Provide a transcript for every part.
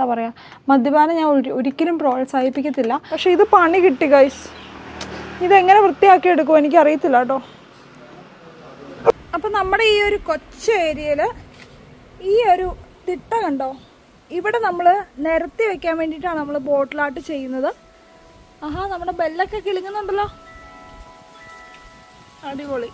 എന്താ പറയുക മദ്യപാനം ഞാൻ ഒരി- ഒരിക്കലും പ്രോത്സാഹിപ്പിക്കത്തില്ല പക്ഷേ ഇത് പണി കിട്ടി ഗൈസ് ഇതെങ്ങനെ വൃത്തിയാക്കി എടുക്കും എനിക്കറിയത്തില്ല കേട്ടോ അപ്പം നമ്മുടെ ഈ ഒരു കൊച്ചു ഏരിയയിൽ ഈ ഒരു തിട്ട കണ്ടോ ഇവിടെ നമ്മൾ നിരത്തി വെക്കാൻ വേണ്ടിയിട്ടാണ് നമ്മൾ ബോട്ടിലാട്ട് ചെയ്യുന്നത് ആഹാ നമ്മുടെ ബെല്ലൊക്കെ കിളുങ്ങുന്നുണ്ടല്ലോ അടിപൊളി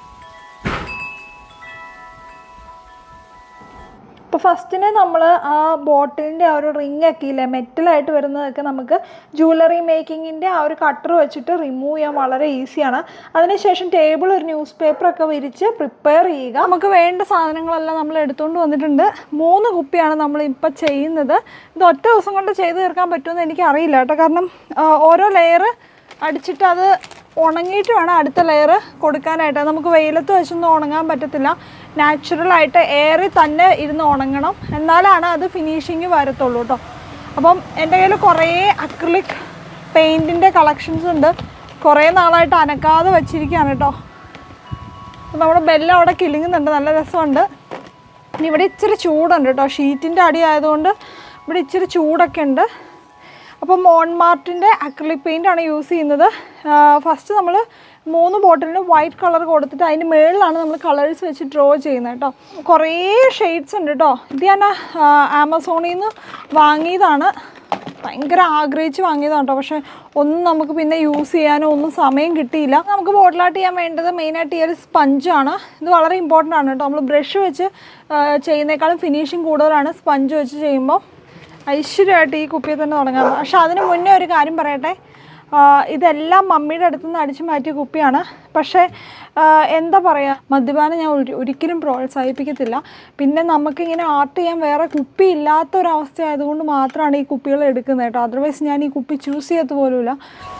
ഇപ്പോൾ ഫസ്റ്റിനെ നമ്മൾ ആ ബോട്ടിലിൻ്റെ ആ ഒരു റിങ് ഒക്കെ ഇല്ലേ മെറ്റലായിട്ട് വരുന്നതൊക്കെ നമുക്ക് ജുവലറി മേക്കിങ്ങിൻ്റെ ആ ഒരു കട്ടർ വെച്ചിട്ട് റിമൂവ് ചെയ്യാൻ വളരെ ഈസിയാണ് അതിനുശേഷം ടേബിൾ ഒരു ന്യൂസ് പേപ്പറൊക്കെ വിരിച്ച് പ്രിപ്പയർ ചെയ്യുക നമുക്ക് വേണ്ട സാധനങ്ങളെല്ലാം നമ്മൾ എടുത്തുകൊണ്ട് വന്നിട്ടുണ്ട് മൂന്ന് കുപ്പിയാണ് നമ്മൾ ഇപ്പോൾ ചെയ്യുന്നത് ഇത് ഒറ്റ ദിവസം കൊണ്ട് ചെയ്ത് തീർക്കാൻ പറ്റുമെന്ന് എനിക്കറിയില്ല കേട്ടോ കാരണം ആ, ഓരോ ലെയർ അടിച്ചിട്ട് അത് ഉണങ്ങിയിട്ട് വേണം അടുത്ത ലെയർ കൊടുക്കാനായിട്ട് നമുക്ക് വെയിലത്ത് വെച്ചൊന്നും ഉണങ്ങാൻ പറ്റത്തില്ല നാച്ചുറലായിട്ട് എയറിൽ തന്നെ ഇരുന്ന് ഉണങ്ങണം എന്നാലാണ് അത് ഫിനിഷിങ് വരത്തുള്ളൂ കേട്ടോ അപ്പം എൻ്റെ കയ്യിൽ കുറേ അക്രിലിക് പെയിൻറ്റിൻ്റെ കളക്ഷൻസ് ഉണ്ട് കുറേ നാളായിട്ട് അനക്കാതെ വെച്ചിരിക്കുകയാണ് കേട്ടോ അപ്പം നമ്മുടെ ബെല്ല് അവിടെ കിളിങ്ങുന്നുണ്ട് നല്ല രസമുണ്ട് ഇനി ഇവിടെ ഇച്ചിരി ചൂടുണ്ട് കേട്ടോ ഷീറ്റിൻ്റെ അടി ആയതുകൊണ്ട് ഇവിടെ ഇച്ചിരി ചൂടൊക്കെ ഉണ്ട് അപ്പോൾ മോൺമാർട്ടിൻ്റെ അക്രിലിക് പെയിൻ്റ് ആണ് യൂസ് ചെയ്യുന്നത് ഫസ്റ്റ് നമ്മൾ മൂന്ന് ബോട്ടിലിന് വൈറ്റ് കളർ കൊടുത്തിട്ട് അതിന് മുകളിലാണ് നമ്മൾ കളേഴ്സ് വെച്ച് ഡ്രോ ചെയ്യുന്നത് കേട്ടോ കുറേ ഷെയ്ഡ്സ് ഉണ്ട് കേട്ടോ ഇത് ഞാൻ ആമസോണിൽ നിന്ന് വാങ്ങിയതാണ് ഭയങ്കര ആഗ്രഹിച്ച് വാങ്ങിയതാണ് കേട്ടോ പക്ഷേ ഒന്നും നമുക്ക് പിന്നെ യൂസ് ചെയ്യാനോ ഒന്നും സമയം കിട്ടിയില്ല നമുക്ക് ബോട്ടിലാട്ട് ചെയ്യാൻ വേണ്ടത് മെയിനായിട്ട് ഈ ഒരു സ്പഞ്ചാണ് ഇത് വളരെ ഇമ്പോർട്ടൻ്റ് ആണ് കേട്ടോ നമ്മൾ ബ്രഷ് വെച്ച് ആ, ചെയ്യുന്നേക്കാളും ഫിനിഷിങ് കൂടുതലാണ് സ്പഞ്ച് വെച്ച് ചെയ്യുമ്പോൾ ഐശ്വര്യമായിട്ട് ഈ കുപ്പിയിൽ തന്നെ തുടങ്ങാം പക്ഷെ അതിന് മുന്നേ ഒരു കാര്യം പറയട്ടെ ആ, ഇതെല്ലാം മമ്മിയുടെ അടുത്ത് നിന്ന് അടിച്ചു മാറ്റിയ കുപ്പിയാണ് പക്ഷേ ആ, എന്താ പറയുക മദ്യപാനം ഞാൻ ഒരി- ഒരിക്കലും പ്രോത്സാഹിപ്പിക്കത്തില്ല പിന്നെ നമുക്കിങ്ങനെ ആർട്ട് ചെയ്യാൻ വേറെ കുപ്പി ഇല്ലാത്ത ഒരവസ്ഥ ആയതുകൊണ്ട് മാത്രമാണ് ഈ കുപ്പികൾ എടുക്കുന്നത് കേട്ടോ അതർവൈസ് ഞാൻ ഈ കുപ്പി ചൂസ് ചെയ്യത്ത് പോലുമില്ല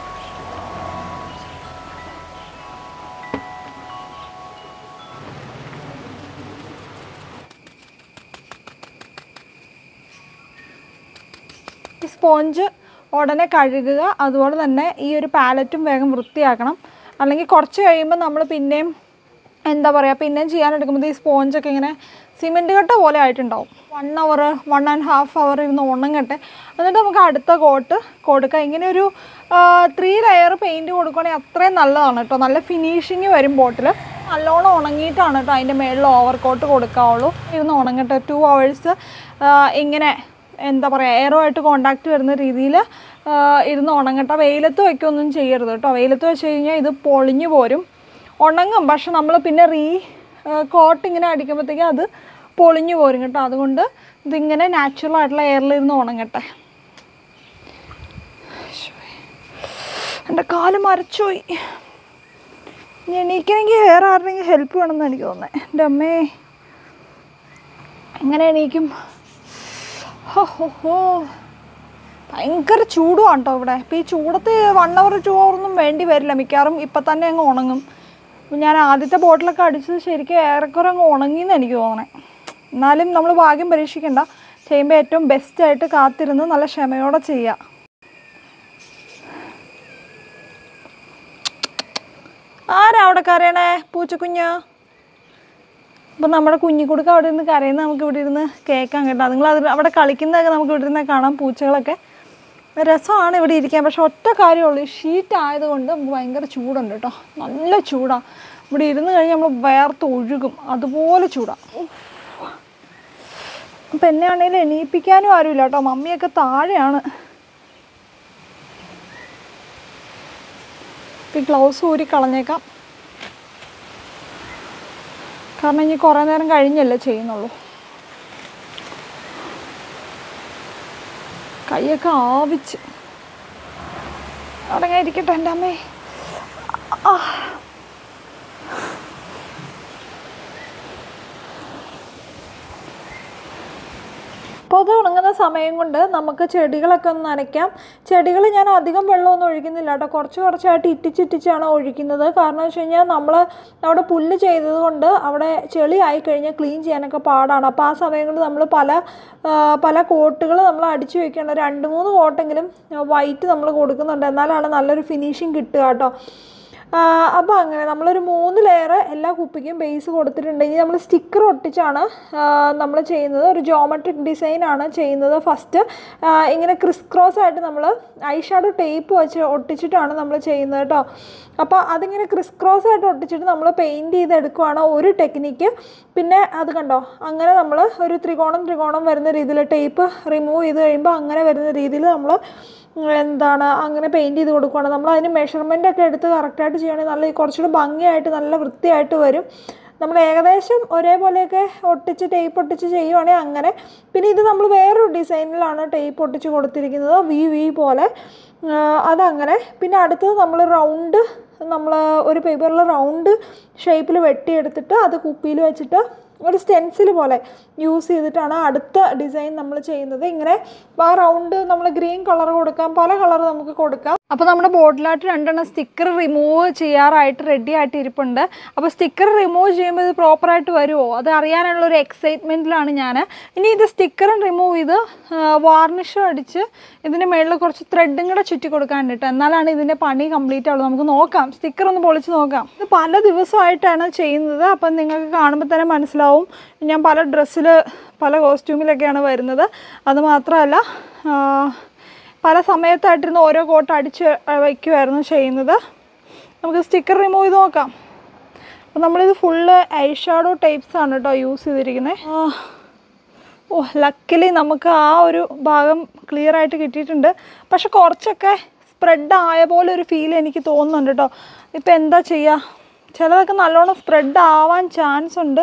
ഈ സ്പോഞ്ച് ഉടനെ കഴുകുക അതുപോലെ തന്നെ ഈ ഒരു പാലറ്റും വേഗം വൃത്തിയാക്കണം അല്ലെങ്കിൽ കുറച്ച് കഴിയുമ്പോൾ നമ്മൾ പിന്നെയും എന്താ പറയുക പിന്നെയും ചെയ്യാനെടുക്കുമ്പോൾ ഈ സ്പോഞ്ചൊക്കെ ഇങ്ങനെ സിമെൻറ്റ് കട്ട പോലെ ആയിട്ടുണ്ടാവും one hour one and half hour ഇരുന്ന് ഉണങ്ങട്ടെ എന്നിട്ട് നമുക്ക് അടുത്ത കോട്ട് കൊടുക്കാം ഇങ്ങനെ ഒരു ത്രീ ലെയർ പെയിൻറ്റ് കൊടുക്കുകയാണെങ്കിൽ അത്രയും നല്ലതാണ് കേട്ടോ നല്ല ഫിനിഷിങ് വരും ബോട്ടിൽ നല്ലോണം ഉണങ്ങിയിട്ടാണ് കേട്ടോ അതിൻ്റെ മേളിൽ ഓവർ കോട്ട് കൊടുക്കാവുള്ളൂ ഇരുന്ന് ഉണങ്ങട്ടെ ടു അവേഴ്സ് ഇങ്ങനെ എന്താ പറയുക എയറുമായിട്ട് കോണ്ടാക്ട് വരുന്ന രീതിയിൽ ഇരുന്ന് ഉണങ്ങട്ടെ വെയിലത്ത് വയ്ക്കൊന്നും ചെയ്യരുത് കേട്ടോ വെയിലത്ത് വെച്ച് കഴിഞ്ഞാൽ ഇത് പൊളിഞ്ഞു പോരും ഉണങ്ങും പക്ഷെ നമ്മൾ പിന്നെ റീ കോട്ട് ഇങ്ങനെ അടിക്കുമ്പോഴത്തേക്കും അത് പൊളിഞ്ഞു പോരും കേട്ടോ അതുകൊണ്ട് ഇതിങ്ങനെ നാച്ചുറൽ ആയിട്ടുള്ള എയറിലിരുന്ന് ഉണങ്ങട്ടെ ശ്ശോയെ. എൻ്റെ കാല് മരച്ചുപോയി ഇനി എണീക്കണമെങ്കിൽ വേറെ ആരുടെയെങ്കിലും ഹെൽപ്പ് വേണമെന്ന് എനിക്ക് തോന്നുന്നത് എൻ്റെ അമ്മേ എങ്ങനെ എണീക്കും ഹോ ഹോ ഹോ ഭയങ്കര ചൂടുമാണ് കേട്ടോ ഇവിടെ ഇപ്പോൾ ഈ ചൂടത്ത് വൺ അവർ ടു അവർ ഒന്നും വേണ്ടി വരില്ല മിക്കവാറും ഇപ്പം തന്നെ അങ്ങ് ഉണങ്ങും അപ്പോൾ ഞാൻ ആദ്യത്തെ ബോട്ടിലൊക്കെ അടിച്ചത് ശരിക്കും ഏറെക്കുറെ അങ്ങ് ഉണങ്ങിയെന്ന് എനിക്ക് തോന്നണേ എന്നാലും നമ്മൾ ഭാഗ്യം പരീക്ഷിക്കണ്ട ചെയ്യുമ്പോൾ ഏറ്റവും ബെസ്റ്റായിട്ട് കാത്തിരുന്ന് നല്ല ക്ഷമയോടെ ചെയ്യുക ആരാ അവിടെ കരയണേ പൂച്ചക്കുഞ്ഞ് അപ്പം നമ്മുടെ കുഞ്ഞിക്കുടുക്ക അവിടെ ഇരുന്ന് കരയുന്നത് നമുക്ക് ഇവിടെ ഇരുന്ന് കേൾക്കാൻ കേട്ടോ നിങ്ങൾ അത് അവിടെ കളിക്കുന്നതൊക്കെ നമുക്ക് ഇവിടെ ഇരുന്ന് കാണാം പൂച്ചകളൊക്കെ രസമാണ് ഇവിടെ ഇരിക്കാൻ പക്ഷെ ഒറ്റ കാര്യമുള്ളൂ ഈ ഷീറ്റ് ആയതുകൊണ്ട് നമുക്ക് ഭയങ്കര ചൂടുണ്ട് കേട്ടോ നല്ല ചൂടാണ് ഇവിടെ ഇരുന്ന് കഴിഞ്ഞാൽ നമ്മൾ വേർത്ത് ഒഴുകും അതുപോലെ ചൂടാണ് അപ്പം എന്നെ ആണെങ്കിലും എണീപ്പിക്കാനും ആരുമില്ല കേട്ടോ മമ്മിയൊക്കെ താഴെയാണ് ഈ ഗ്ലൗസ് ഊരി കളഞ്ഞേക്കാം കാരണം ഇനി കുറേ നേരം കഴിഞ്ഞല്ലേ ചെയ്യുന്നുള്ളൂ കൈയൊക്കെ ആവിച്ച് അവിടെ ഇങ്ങനെ ഇരിക്കട്ടെ എൻ്റെ അമ്മേ ആ. അപ്പോൾ അത് ഉണങ്ങുന്ന സമയം കൊണ്ട് നമുക്ക് ചെടികളൊക്കെ ഒന്ന് നനയ്ക്കാം ചെടികൾ ഞാൻ അധികം വെള്ളമൊന്നും ഒഴിക്കുന്നില്ല കേട്ടോ കുറച്ച് കുറച്ചായിട്ട് ഇറ്റിച്ചിറ്റിച്ചാണ് ഒഴിക്കുന്നത് കാരണം വെച്ച് കഴിഞ്ഞാൽ നമ്മൾ അവിടെ പുല്ല് ചെയ്തത് കൊണ്ട് അവിടെ ചെളി ആയി കഴിഞ്ഞാൽ ക്ലീൻ ചെയ്യാനൊക്കെ പാടാണ് അപ്പോൾ ആ സമയം കൊണ്ട് നമ്മൾ പല ആ, പല കോട്ടുകൾ നമ്മൾ അടിച്ചു വെക്കേണ്ട രണ്ട് മൂന്ന് കോട്ടെങ്കിലും വൈറ്റ് നമ്മൾ കൊടുക്കുന്നുണ്ട് എന്നാലാണ് നല്ലൊരു ഫിനിഷിങ് കിട്ടുക കേട്ടോ അപ്പോൾ അങ്ങനെ നമ്മളൊരു മൂന്ന് ലെയർ എല്ലാ കുപ്പിക്കും ബേസ് കൊടുത്തിട്ടുണ്ട് ഇനി നമ്മൾ സ്റ്റിക്കർ ഒട്ടിച്ചാണ് നമ്മൾ ചെയ്യുന്നത് ഒരു ജോമെട്രിക് ഡിസൈനാണ് ചെയ്യുന്നത് ഫസ്റ്റ് ഇങ്ങനെ ക്രിസ് ക്രോസ് ആയിട്ട് നമ്മൾ ഐ ഷാഡോ ടേപ്പ് വെച്ച് ഒട്ടിച്ചിട്ടാണ് നമ്മൾ ചെയ്യുന്നത് കേട്ടോ അപ്പോൾ അതിങ്ങനെ ക്രിസ് ക്രോസ് ആയിട്ട് ഒട്ടിച്ചിട്ട് നമ്മൾ പെയിൻറ് ചെയ്തെടുക്കുവാണ് ഒരു ടെക്നിക്ക് പിന്നെ അത് കണ്ടോ അങ്ങനെ നമ്മൾ ഒരു ത്രികോണം ത്രികോണം വരുന്ന രീതിയിൽ ടേപ്പ് റിമൂവ് ചെയ്ത് കഴിയുമ്പോൾ അങ്ങനെ വരുന്ന രീതിയിൽ നമ്മൾ എന്താണ് അങ്ങനെ പെയിൻറ് ചെയ്ത് കൊടുക്കുകയാണ് നമ്മൾ അതിന് മെഷർമെൻ്റ് ഒക്കെ എടുത്ത് കറക്റ്റായിട്ട് ചെയ്യുകയാണെങ്കിൽ നല്ല കുറച്ചുകൂടി ഭംഗിയായിട്ട് നല്ല വൃത്തിയായിട്ട് വരും നമ്മൾ ഏകദേശം ഒരേപോലെയൊക്കെ ഒട്ടിച്ച് ടേപ്പ് ഒട്ടിച്ച് ചെയ്യുവാണെങ്കിൽ അങ്ങനെ പിന്നെ ഇത് നമ്മൾ വേറൊരു ഡിസൈനിലാണ് ടേപ്പ് ഒട്ടിച്ച് കൊടുത്തിരിക്കുന്നത് വി വി പോലെ ആ, അതങ്ങനെ പിന്നെ അടുത്തത് നമ്മൾ റൗണ്ട് നമ്മൾ ഒരു പേപ്പറിൽ റൗണ്ട് ഷേപ്പിൽ വെട്ടിയെടുത്തിട്ട് അത് കുപ്പിയിൽ വെച്ചിട്ട് ഒരു സ്റ്റെൻസിൽ പോലെ യൂസ് ചെയ്തിട്ടാണ് അടുത്ത ഡിസൈൻ നമ്മൾ ചെയ്യുന്നത് ഇങ്ങനെ ആ റൗണ്ട് നമ്മൾ ഗ്രീൻ കളർ കൊടുക്കാം പല കളർ നമുക്ക് കൊടുക്കാം അപ്പോൾ നമ്മുടെ ബോട്ടിലായിട്ട് രണ്ടെണ്ണം സ്റ്റിക്കർ റിമൂവ് ചെയ്യാറായിട്ട് റെഡി ആയിട്ട് ഇരിപ്പുണ്ട് അപ്പോൾ സ്റ്റിക്കർ റിമൂവ് ചെയ്യുമ്പോൾ ഇത് പ്രോപ്പറായിട്ട് വരുമോ അത് അറിയാനുള്ള ഒരു എക്സൈറ്റ്മെൻറ്റിലാണ് ഞാൻ ഇനി ഇത് സ്റ്റിക്കറും റിമൂവ് ചെയ്ത് വാർണിഷും അടിച്ച് ഇതിൻ്റെ മുകളിൽ കുറച്ച് ത്രെഡും കൂടെ ചുറ്റി കൊടുക്കാനുണ്ട് കേട്ടോ എന്നാലാണ് ഇതിൻ്റെ പണി കംപ്ലീറ്റ് ആവുള്ളൂ നമുക്ക് നോക്കാം സ്റ്റിക്കർ ഒന്ന് പൊളിച്ച് നോക്കാം ഇത് പല ദിവസമായിട്ടാണ് ചെയ്യുന്നത് അപ്പം നിങ്ങൾക്ക് കാണുമ്പോൾ തന്നെ മനസ്സിലാവും ഞാൻ പല ഡ്രസ്സിൽ പല കോസ്റ്റ്യൂമിലൊക്കെയാണ് വരുന്നത് അത് മാത്രമല്ല ആ, പല സമയത്തായിട്ടിരുന്ന് ഓരോ കോട്ട് അടിച്ച് വയ്ക്കുമായിരുന്നു ചെയ്യുന്നത് നമുക്ക് സ്റ്റിക്കർ റിമൂവ് ചെയ്ത് നോക്കാം അപ്പോൾ നമ്മളിത് ഫുള്ള് ഐ ഷാഡോ ടൈപ്സ് ആണ് കേട്ടോ യൂസ് ചെയ്തിരിക്കുന്നത് ഓ ലക്കിലി നമുക്ക് ആ ഒരു ഭാഗം ക്ലിയർ ആയിട്ട് കിട്ടിയിട്ടുണ്ട് പക്ഷെ കുറച്ചൊക്കെ സ്പ്രെഡ് ആയ പോലെ ഒരു ഫീൽ എനിക്ക് തോന്നുന്നുണ്ട് കേട്ടോ ഇപ്പം എന്താ ചെയ്യുക ചിലതൊക്കെ നല്ലോണം സ്പ്രെഡ് ആവാൻ ചാൻസ് ഉണ്ട്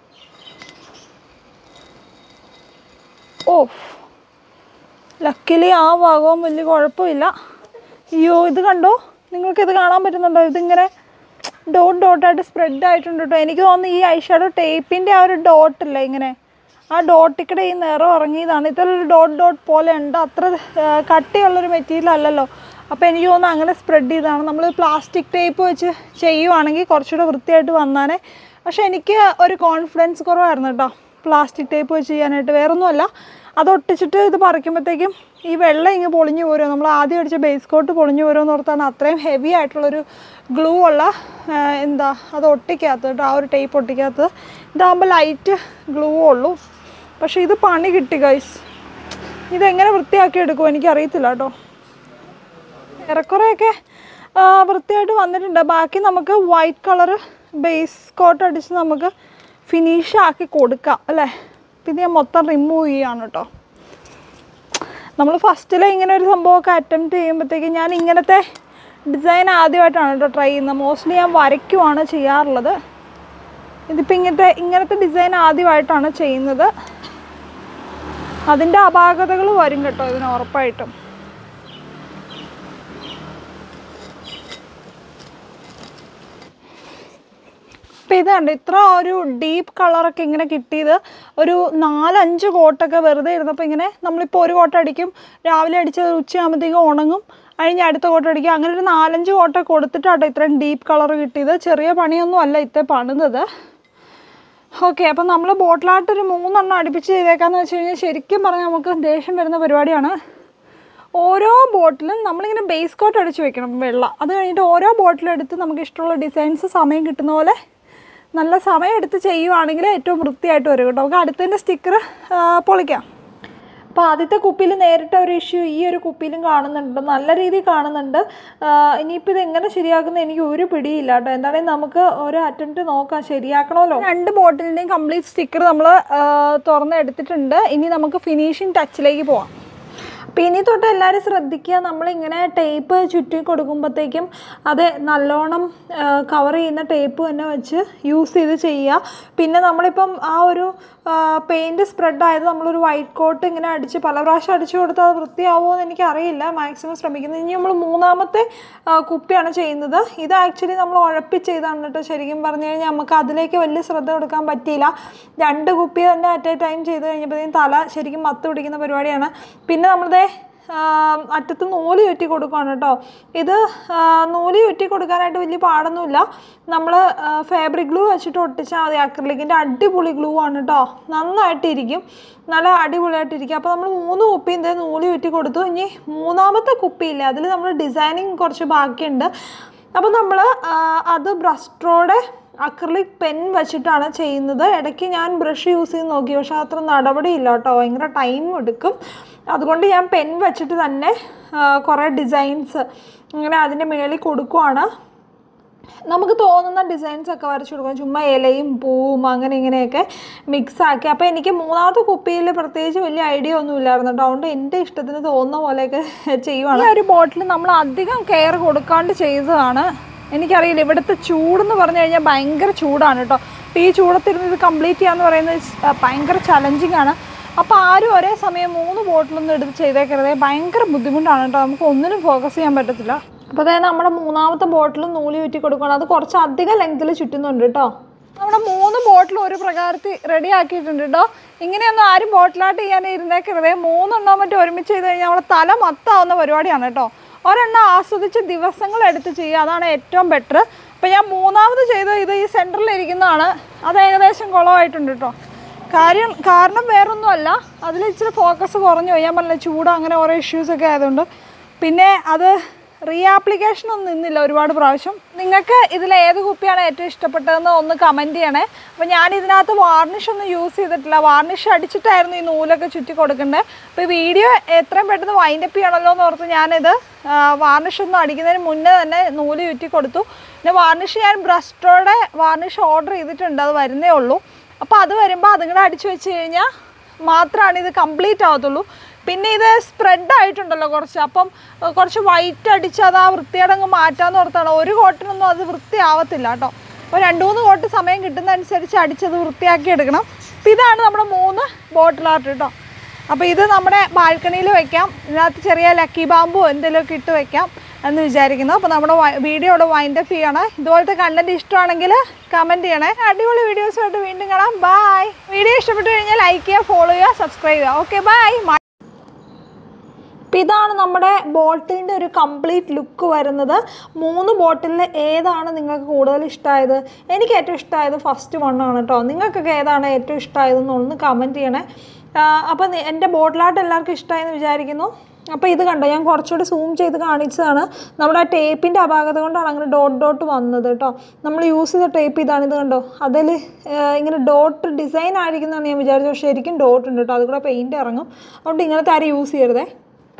ഓ ലക്കിലി ആ ഭാഗവും വലിയ കുഴപ്പമില്ല അയ്യോ ഇത് കണ്ടോ നിങ്ങൾക്കിത് കാണാൻ പറ്റുന്നുണ്ടോ ഇതിങ്ങനെ ഡോട്ട് ഡോട്ടായിട്ട് സ്പ്രെഡ് ആയിട്ടുണ്ട് കേട്ടോ എനിക്ക് തോന്നുന്നു ഈ ഐഷാഡോ ടേപ്പിൻ്റെ ആ ഒരു ഡോട്ടില്ലേ ഇങ്ങനെ ആ ഡോട്ടിക്കടെ ഈ നിറം ഇറങ്ങിയതാണ് ഇതൊരു ഡോട്ട് ഡോട്ട് പോലെ ഉണ്ട് അത്ര ആ, കട്ടിയുള്ളൊരു മെറ്റീരിയൽ അല്ലല്ലോ അപ്പോൾ എനിക്ക് തോന്നുന്നു അങ്ങനെ സ്പ്രെഡ് ചെയ്തതാണ് നമ്മൾ പ്ലാസ്റ്റിക് ടേപ്പ് വെച്ച് ചെയ്യുവാണെങ്കിൽ കുറച്ചുകൂടെ വൃത്തിയായിട്ട് വന്നാനേ പക്ഷേ എനിക്ക് ഒരു കോൺഫിഡൻസ് കുറവായിരുന്നു കേട്ടോ പ്ലാസ്റ്റിക് ടേപ്പ് വെച്ച് ചെയ്യാനായിട്ട് വേറൊന്നുമല്ല അത് ഒട്ടിച്ചിട്ട് ഇത് പറിക്കുമ്പോഴത്തേക്കും ഈ വെള്ളം ഇങ്ങ് പൊളിഞ്ഞു പോരുമോ നമ്മൾ ആദ്യം അടിച്ച ബേസ് കോട്ട് പൊളിഞ്ഞു പോരുമോ എന്ന് ഓർത്താണ് അത്രയും ഹെവി ആയിട്ടുള്ളൊരു ഗ്ലൂ ഉള്ള ആ, എന്താ അത് ഒട്ടിക്കാത്തത് കേട്ടോ ആ ഒരു ടേപ്പ് ഒട്ടിക്കാത്തത് ഇതാകുമ്പോൾ ലൈറ്റ് ഗ്ലൂ ഉള്ളൂ പക്ഷേ ഇത് പണി കിട്ടി ഗൈസ് ഇതെങ്ങനെ വൃത്തിയാക്കി എടുക്കും എനിക്കറിയത്തില്ല കേട്ടോ ഏറെക്കുറെയൊക്കെ ആ, വൃത്തിയായിട്ട് വന്നിട്ടുണ്ട് ബാക്കി നമുക്ക് വൈറ്റ് കളർ ബേസ് കോട്ട് അടിച്ച് നമുക്ക് ഫിനിഷ് ആക്കി കൊടുക്കാം അല്ലേ പിന്നെ ഞാൻ മൊത്തം റിമൂവ് ചെയ്യാണ് കേട്ടോ നമ്മൾ ഫസ്റ്റിൽ ഇങ്ങനെ ഒരു സംഭവമൊക്കെ അറ്റംപ്റ്റ് ചെയ്യുമ്പോഴത്തേക്ക് ഞാൻ ഇങ്ങനത്തെ ഡിസൈൻ ആദ്യമായിട്ടാണ് കേട്ടോ ട്രൈ ചെയ്യുന്നത് മോസ്റ്റ്ലി ഞാൻ വരയ്ക്കുവാണ് ചെയ്യാറുള്ളത് ഇതിപ്പോൾ ഇങ്ങനത്തെ ഇങ്ങനത്തെ ഡിസൈൻ ആദ്യമായിട്ടാണ് ചെയ്യുന്നത് അതിൻ്റെ അപാകതകൾ വരും കേട്ടോ ഇതിന് ഉറപ്പായിട്ടും ഇപ്പം ഇതുണ്ട് ഇത്ര ഒരു ഡീപ്പ് കളറൊക്കെ ഇങ്ങനെ കിട്ടിയത് ഒരു നാലഞ്ച് കോട്ടൊക്കെ വെറുതെ ഇരുന്നപ്പോൾ ഇങ്ങനെ നമ്മളിപ്പോൾ ഒരു കോട്ട അടിക്കും രാവിലെ അടിച്ചത് ഉച്ചയാകുമ്പോഴത്തേക്കും ഉണങ്ങും കഴിഞ്ഞ് അടുത്ത കോട്ട അടിക്കും അങ്ങനെ ഒരു നാലഞ്ച് കോട്ട കൊടുത്തിട്ടാട്ടോ ഇത്രയും ഡീപ്പ് കളർ കിട്ടിയത് ചെറിയ പണിയൊന്നും അല്ല ഇത്ര പണിതത് ഓക്കെ അപ്പം നമ്മൾ ബോട്ടിലായിട്ട് ഒരു മൂന്നെണ്ണം അടുപ്പിച്ച് ചെയ്തേക്കാന്ന് വെച്ച് കഴിഞ്ഞാൽ ശരിക്കും പറഞ്ഞാൽ നമുക്ക് ദേഷ്യം വരുന്ന പരിപാടിയാണ് ഓരോ ബോട്ടിലും നമ്മളിങ്ങനെ ബേസ് കോട്ട് അടിച്ച് വെക്കണം വെള്ളം അത് കഴിഞ്ഞിട്ട് ഓരോ ബോട്ടിലും എടുത്ത് നമുക്ക് ഇഷ്ടമുള്ള ഡിസൈൻസ് സമയം കിട്ടുന്ന പോലെ നല്ല സമയം എടുത്ത് ചെയ്യുവാണെങ്കിൽ ഏറ്റവും വൃത്തിയായിട്ട് വരും കേട്ടോ നമുക്ക് അടുത്തതിൻ്റെ സ്റ്റിക്കർ പൊളിക്കാം അപ്പോൾ ആദ്യത്തെ കുപ്പിയിൽ നേരിട്ട ഒരു ഇഷ്യൂ ഈ ഒരു കുപ്പിയിലും കാണുന്നുണ്ട് നല്ല രീതിയിൽ കാണുന്നുണ്ട് ഇനിയിപ്പോൾ ഇത് എങ്ങനെ ശരിയാക്കുന്നത് എനിക്ക് ഒരു പിടിയില്ല കേട്ടോ എന്താണെങ്കിൽ നമുക്ക് ഒരു അറ്റംപ്റ്റ് നോക്കാം ശരിയാക്കണമല്ലോ രണ്ട് ബോട്ടിലിൻ്റെയും കംപ്ലീറ്റ് സ്റ്റിക്കർ നമ്മൾ തുറന്ന് എടുത്തിട്ടുണ്ട് ഇനി നമുക്ക് ഫിനിഷിങ് ടച്ചിലേക്ക് പോവാം അപ്പോൾ ഇനി തൊട്ട് എല്ലാവരും ശ്രദ്ധിക്കുക നമ്മളിങ്ങനെ ടേപ്പ് ചുറ്റി കൊടുക്കുമ്പോഴത്തേക്കും അത് നല്ലോണം കവർ ചെയ്യുന്ന ടേപ്പ് തന്നെ വെച്ച് യൂസ് ചെയ്ത് ചെയ്യുക പിന്നെ നമ്മളിപ്പം ആ ഒരു പെയിൻറ് സ്പ്രെഡ് ആയത് നമ്മളൊരു വൈറ്റ് കോട്ട് ഇങ്ങനെ അടിച്ച് പല പ്രാവശ്യം അടിച്ചു കൊടുത്താൽ അത് വൃത്തിയാവുമോ എന്ന് എനിക്കറിയില്ല മാക്സിമം ശ്രമിക്കുന്നത് ഇനി നമ്മൾ മൂന്നാമത്തെ ആ, കുപ്പിയാണ് ചെയ്യുന്നത് ഇത് ആക്ച്വലി നമ്മൾ ഉഴപ്പിച്ച് ചെയ്താണ് കേട്ടോ ശരിക്കും പറഞ്ഞു കഴിഞ്ഞാൽ നമുക്ക് അതിലേക്ക് വലിയ ശ്രദ്ധ കൊടുക്കാൻ പറ്റിയില്ല രണ്ട് കുപ്പി തന്നെ അറ്റ് എ ടൈം ചെയ്ത് കഴിഞ്ഞപ്പോഴത്തേക്കും തല ശരിക്കും മത്ത് പിടിക്കുന്ന പരിപാടിയാണ് പിന്നെ നമ്മളിതേ ആ, അറ്റത്ത് നൂല് ചുറ്റി കൊടുക്കുകയാണ് കേട്ടോ ഇത് ആ, നൂല് ചുറ്റി കൊടുക്കാനായിട്ട് വലിയ പാടൊന്നുമില്ല നമ്മൾ ഫാബ്രിക് ഗ്ലൂ വെച്ചിട്ട് ഒട്ടിച്ചാൽ മതി അക്രലിക്കിൻ്റെ അടിപൊളി ഗ്ലൂ ആണ് കേട്ടോ നന്നായിട്ടിരിക്കും നല്ല അടിപൊളിയായിട്ടിരിക്കും അപ്പോൾ നമ്മൾ മൂന്ന് കുപ്പിയും ഇതേ നൂല് ചുറ്റി കൊടുത്തു ഇനി മൂന്നാമത്തെ കുപ്പിയില്ലേ അതിൽ നമ്മൾ ഡിസൈനിങ് കുറച്ച് ബാക്കിയുണ്ട് അപ്പോൾ നമ്മൾ അത് ബ്രസ്ട്രോടെ അക്രലിക് പെൻ വെച്ചിട്ടാണ് ചെയ്യുന്നത് ഇടയ്ക്ക് ഞാൻ ബ്രഷ് യൂസ് ചെയ്ത് നോക്കി പക്ഷേ അത്ര നടപടിയില്ല കേട്ടോ ഭയങ്കര ടൈം എടുക്കും അതുകൊണ്ട് ഞാൻ പെൻ വെച്ചിട്ട് തന്നെ ആ, കുറേ ഡിസൈൻസ് ഇങ്ങനെ അതിൻ്റെ മേളിൽ കൊടുക്കുവാണ് നമുക്ക് തോന്നുന്ന ഡിസൈൻസ് ഒക്കെ വരച്ചു കൊടുക്കും ചുമ്മാ ഇലയും പൂവും അങ്ങനെ ഇങ്ങനെയൊക്കെ മിക്സ് ആക്കി അപ്പോൾ എനിക്ക് മൂന്നാമത്തെ കുപ്പിയിൽ പ്രത്യേകിച്ച് വലിയ ഐഡിയ ഒന്നും ഇല്ലായിരുന്നു കേട്ടോ അതുകൊണ്ട് എൻ്റെ ഇഷ്ടത്തിന് തോന്നുന്ന പോലെയൊക്കെ ചെയ്യുവാണ് ഈ ഒരു ബോട്ടിൽ നമ്മൾ അധികം കെയർ കൊടുക്കാണ്ട് ചെയ്തതാണ് എനിക്കറിയില്ല ഇവിടുത്തെ ചൂടെന്ന് പറഞ്ഞു കഴിഞ്ഞാൽ ഭയങ്കര ചൂടാണ് കേട്ടോ അപ്പോൾ ഈ ചൂടത്തിരുന്ന് ഇത് കംപ്ലീറ്റ് ചെയ്യാന്ന് പറയുന്നത് സ്- ആ, ഭയങ്കര ചലഞ്ചിങ് ആണ് അപ്പോൾ ആരും ഒരേ സമയം മൂന്ന് ബോട്ടിലൊന്നും എടുത്ത് ചെയ്തേക്കരുത് ഭയങ്കര ബുദ്ധിമുട്ടാണ് കേട്ടോ നമുക്ക് ഒന്നിനും ഫോക്കസ് ചെയ്യാൻ പറ്റത്തില്ല അപ്പോൾ അതായത് നമ്മുടെ മൂന്നാമത്തെ ബോട്ടിൽ നൂല് ചുറ്റി കൊടുക്കണം അത് കുറച്ച് അധികം ലെങ്ത്തിൽ ചുറ്റുന്നുണ്ട് കേട്ടോ നമ്മുടെ മൂന്ന് ബോട്ടിൽ ഒരു പ്രകാരത്തിൽ റെഡി ആക്കിയിട്ടുണ്ട് കേട്ടോ ഇങ്ങനെയൊന്നും ആരും ബോട്ടിലായിട്ട് ചെയ്യാൻ ഇരുന്നേക്കരുത് മൂന്നെണ്ണം മറ്റും ഒരുമിച്ച് ചെയ്ത് കഴിഞ്ഞാൽ നമ്മുടെ തല മൊത്തമാവുന്ന പരിപാടിയാണ് കേട്ടോ ഒരെണ്ണം ആസ്വദിച്ച് ദിവസങ്ങൾ എടുത്ത് ചെയ്യുക അതാണ് ഏറ്റവും ബെറ്റർ അപ്പോൾ ഞാൻ മൂന്നാമത് ചെയ്ത ഇത് ഈ സെൻറ്ററിൽ ഇരിക്കുന്നതാണ് അത് ഏകദേശം കുളമായിട്ടുണ്ട് കേട്ടോ കാര്യം കാരണം വേറൊന്നുമല്ല അതിൽ ഇച്ചിരി ഫോക്കസ് കുറഞ്ഞു പോയി ഞാൻ പറഞ്ഞില്ല ചൂട് അങ്ങനെ ഓരോ ഇഷ്യൂസൊക്കെ ആയതുകൊണ്ട് പിന്നെ അത് റീ ആപ്ലിക്കേഷൻ ഒന്നും നിന്നില്ല ഒരുപാട് പ്രാവശ്യം നിങ്ങൾക്ക് ഇതിൽ ഏത് കുപ്പിയാണ് ഏറ്റവും ഇഷ്ടപ്പെട്ടതെന്ന് ഒന്ന് കമൻറ്റ് ചെയ്യണേ അപ്പോൾ ഞാൻ ഇതിനകത്ത് വാർണിഷ് ഒന്നും യൂസ് ചെയ്തിട്ടില്ല വാർണിഷ് അടിച്ചിട്ടായിരുന്നു ഈ നൂലൊക്കെ ചുറ്റി കൊടുക്കേണ്ടത് അപ്പോൾ ഈ വീഡിയോ എത്രയും പെട്ടെന്ന് വൈൻഡപ്പ് ചെയ്യണമല്ലോ എന്ന് ഓർത്ത് ഞാനിത് വാർണിഷ് ഒന്നും അടിക്കുന്നതിന് മുന്നേ തന്നെ നൂല് ചുറ്റി കൊടുത്തു പിന്നെ വാർണിഷ് ഞാൻ ബ്രസ്റ്റോടെ വാർണിഷ് ഓർഡർ ചെയ്തിട്ടുണ്ട് അത് വരുന്നേ ഉള്ളൂ അപ്പോൾ അത് വരുമ്പോൾ അതും കൂടെ അടിച്ചു വെച്ച് കഴിഞ്ഞാൽ മാത്രമാണ് ഇത് കംപ്ലീറ്റ് ആവത്തുള്ളൂ പിന്നെ ഇത് സ്പ്രെഡ് ആയിട്ടുണ്ടല്ലോ കുറച്ച് അപ്പം ഏഹ്, കുറച്ച് വൈറ്റ് അടിച്ച് അത് ആ വൃത്തിയടങ്ങ് മാറ്റാന്ന് ഓർത്താണ് ഒരു കോട്ടിനൊന്നും അത് വൃത്തിയാവത്തില്ല കേട്ടോ അപ്പോൾ രണ്ട് മൂന്ന് കോട്ട് സമയം കിട്ടുന്ന അനുസരിച്ച് അടിച്ചത് വൃത്തിയാക്കി എടുക്കണം അപ്പോൾ ഇതാണ് നമ്മുടെ മൂന്ന് ബോട്ടിൽ ആർട്ട് കേട്ടോ അപ്പോൾ ഇത് നമ്മുടെ ബാൽക്കണിയിൽ വെക്കാം ഇതിനകത്ത് ചെറിയ ലക്കി ബാമ്പോ എന്തെങ്കിലുമൊക്കെ ഇട്ട് വെക്കാം എന്ന് വിചാരിക്കുന്നു അപ്പോൾ നമ്മുടെ വീഡിയോ ഇവിടെ വൈൻഡപ്പ് ചെയ്യണേ ഇതുപോലത്തെ കണ്ടന്റ് ഇഷ്ടമാണെങ്കിൽ കമൻറ്റ് ചെയ്യണേ അടിപൊളി വീഡിയോസുമായിട്ട് വീണ്ടും കാണാം ബൈ വീഡിയോ ഇഷ്ടപ്പെട്ടു കഴിഞ്ഞാൽ ലൈക്ക് ചെയ്യുക ഫോളോ ചെയ്യുക സബ്സ്ക്രൈബ് ചെയ്യുക ഓക്കെ ബൈ അപ്പോൾ ഇതാണ് നമ്മുടെ ബോട്ടിലിൻ്റെ ഒരു കംപ്ലീറ്റ് ലുക്ക് വരുന്നത് മൂന്ന് ബോട്ടിലിൽ ഏതാണ് നിങ്ങൾക്ക് കൂടുതൽ ഇഷ്ടമായത് എനിക്ക് ഏറ്റവും ഇഷ്ടമായത് ഫസ്റ്റ് വൺ ആണ് കേട്ടോ നിങ്ങൾക്കൊക്കെ ഏതാണ് ഏറ്റവും ഇഷ്ടമായതെന്ന് ഒന്ന് കമൻറ്റ് ചെയ്യണേ അപ്പോൾ എൻ്റെ ബോട്ടിലായിട്ട് എല്ലാവർക്കും ഇഷ്ടമായെന്ന് വിചാരിക്കുന്നു അപ്പോൾ ഇത് കണ്ടോ ഞാൻ കുറച്ചുകൂടി സൂം ചെയ്ത് കാണിച്ചതാണ് നമ്മുടെ ആ ടേപ്പിൻ്റെ അപാകത കൊണ്ടാണ് അങ്ങനെ ഡോട്ട് ഡോട്ട് വന്നത് കേട്ടോ നമ്മൾ യൂസ് ചെയ്ത ടേപ്പ് ഇതാണ് ഇത് കണ്ടോ അതിൽ ഇങ്ങനെ ഡോട്ട് ഡിസൈൻ ആയിരിക്കുന്നതാണ് ഞാൻ വിചാരിച്ചത് പക്ഷേ ശരിക്കും ഡോട്ട് ഉണ്ട് കേട്ടോ അതുകൂടെ പെയിൻറ്റ് ഇറങ്ങും അതുകൊണ്ട് ഇങ്ങനത്തെ ആരും യൂസ് ചെയ്യരുതേ